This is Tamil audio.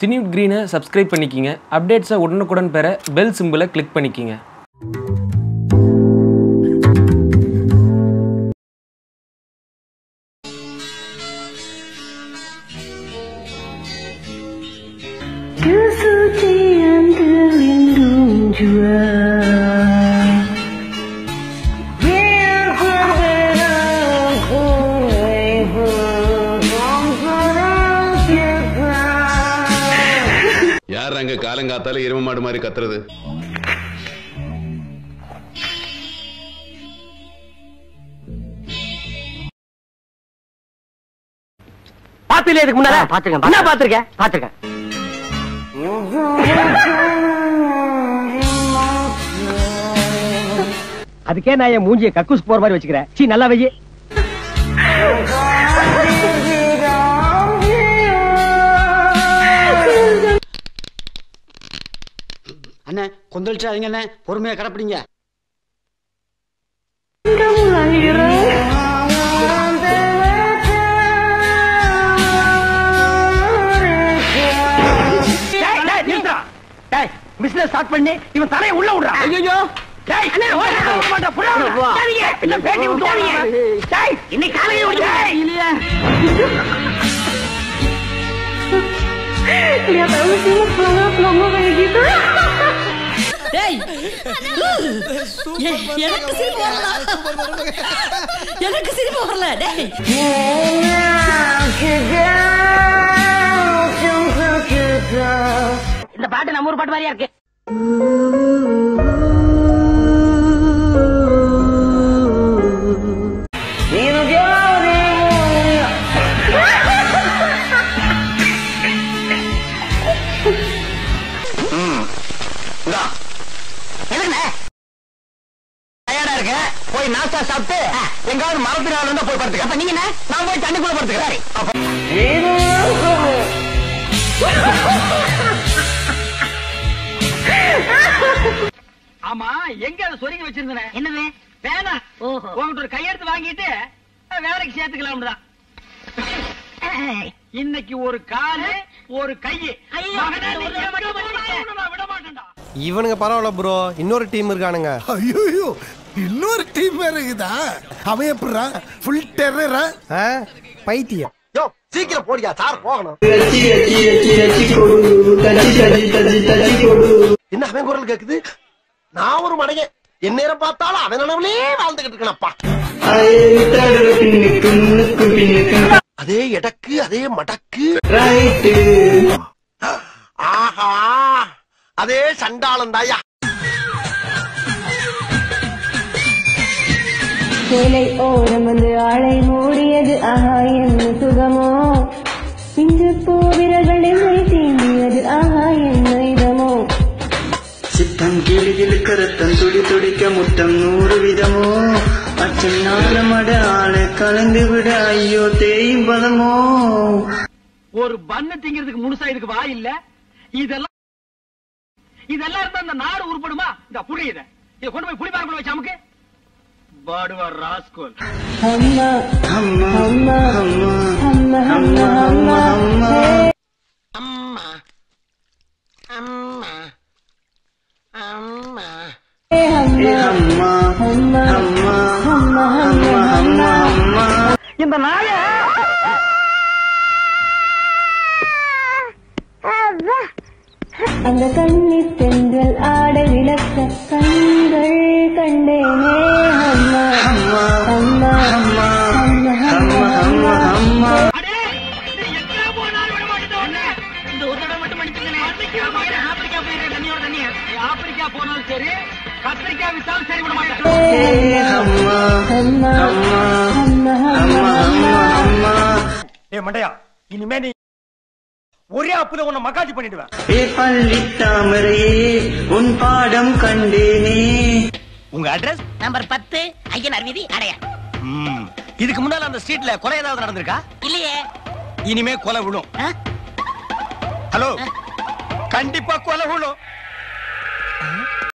சினியூட் க்ரீனை சப்ஸ்கிரைப் பண்ணிக்கிங்க அப்டேட்ஸை உடனுக்குடன் பெற பெல் சிம்பிளை கிளிக் பண்ணிக்கிங்க Kesucian terlindung jua Biar berbeda ku யார் அங்க காலங்காத்தால எரும மாடு மாதிரி கத்துறது பாத்துல இதுக்கு முன்னால பாத்துருக்கேன் என்ன பாத்துருக்கேன் பாத்துருக்கேன் அதுக்கே நான் என் மூஞ்சிய கக்கூஸ் போற மாதிரி வச்சுக்கிறேன் சீ நல்லா வெயி அண்ணே கொந்தளிச்சாதீங்க அண்ணே பொறுமையா கடப்பிடிங்க பிசினஸ் ஸ்டார்ட் பண்ணி இவன் தலையை உள்ள விடுறான் ஐயோ டேய் அண்ணே ஓட விட மாட்டேன் புள்ள சரிங்க இல்ல பேட்டி விட்டுவாங்க டேய் இன்னைக்கு காலையில ஓடி இல்லையா Lihat aku sih pelongo-pelongo kayak gitu டேய் எ- எனக்கு சிரிப்பு வரல எனக்கு சிரிப்பு வரல டேய் இந்த பாட்டு நம்ம ஊர் பாட்டு மாதிரியா இருக்கு டயர்டா இருக்கு போய் நாஸ்டா சாப்பிட்டு எங்காவது மரத்தினால இருந்தா போய் படுத்துக்க அப்ப நீங்க நான் போய் தண்ணிக்குள்ள படுத்துக்கிறேன் ஆமா எங்க அதை சொருகி வச்சிருந்தேன் என்னது வேணா உங்ககிட்ட ஒரு கையெழுத்து வாங்கிட்டு வேலைக்கு சேர்த்துக்கலாம் தான் இன்னைக்கு ஒரு காலு ஒரு கையு மகனே, நீ மட்டும் பண்ணிக்க. நான் விட மாட்டேன்டா இவனுங்க பரவாயில்ல ப்ரோ இன்னொரு டீம் இருக்கானுங்க ஐயோ இன்னொரு டீம் இருக்குதா அவன் எப்படிறா ஃபுல் டெரரா ஆ? பைத்தியம் யோ சீக்கிரம் போடியா சார் போகணும் என்ன அவன் குரல் கேக்குது நான் ஒரு மடையன் என் நேரம் பார்த்தாலும் அவன் நினைவுலே வாழ்ந்துகிட்டு இருக்கனப்பா அதே எடக்கு அதே மடக்கு ஆஹா அதே சண்டாளம் தாயா சேலை ஓரம் வந்து ஆளை மூடியது ஆஹா என்ன சுகமோ இன்று பூவிரர்கள் என்னை தீண்டியது ஆஹா என்ன இதமோ சித்தம் கிளி கிளுக்கரத்தம் துடி துடிக்க முத்தம் நூறு விதமோ அச்சம் நாளமட ஆளை கலந்து விட ஐயோ தேயும் பதமோ ஒரு பண்ணு திங்கிறதுக்கு முழுசா இதுக்கு வாய் இல்ல இதெல்லாம் இதெல்லாம் இருந்தா இந்த நாடு உருப்படுமா இந்த புடி இத இத கொண்டு போய் புடி பாருங்க வச்சு அமுக்கு பாடுவா ராஸ்கோல் அம்மா அம்மா அம்மா அம்மா அம்மா அம்மா அம்மா அம்மா அம்மா அம்மா அம்மா ஹே ஏ அம்மா அம்மா அம்மா அம்மா அம்மா அம்மா அம்மா அம்மா இந்த நாய அந்த கண்ணி தென்றல் ஆட விளக்க கண்கள் கண்டேனே அம்மா அம்மா அம்மா அம்மா அம்மா அம்மா அம்மா அம்மா அடே நீ எங்க போனாலும் விட மாட்டேன் உன்னை. இந்த ஒரு தடவை மட்டும் மன்னிச்சுக்கணே. ஆப்பிரிக்கா போயிரு, ஆப்பிரிக்கா போயிரு, தண்ணியோட தண்ணியா. நீ ஆப்பிரிக்கா போனாலும் சரி கத்திரிக்காய் வித்தாலும் சரி விட மாட்டேன் ஏ அம்மா அம்மா அம்மா அம்மா அம்மா அம்மா அம்மா ஏ மண்டையா இனிமே நீ ஒரே அப்புல உன்னை மக்காச்சி பண்ணிடுவேன் ஏ பள்ளி தாமரையே உன் பாடம் கண்டேனே உங்க அட்ரஸ் நம்பர் பத்து ஐயனார் வீதி அடையார் இதுக்கு முன்னால அந்த ஸ்ட்ரீட்ல கொலை ஏதாவது நடந்திருக்கா இல்லையே இனிமே கொலை விழும் ஆ? ஹலோ கண்டிப்பா கொலை விழும்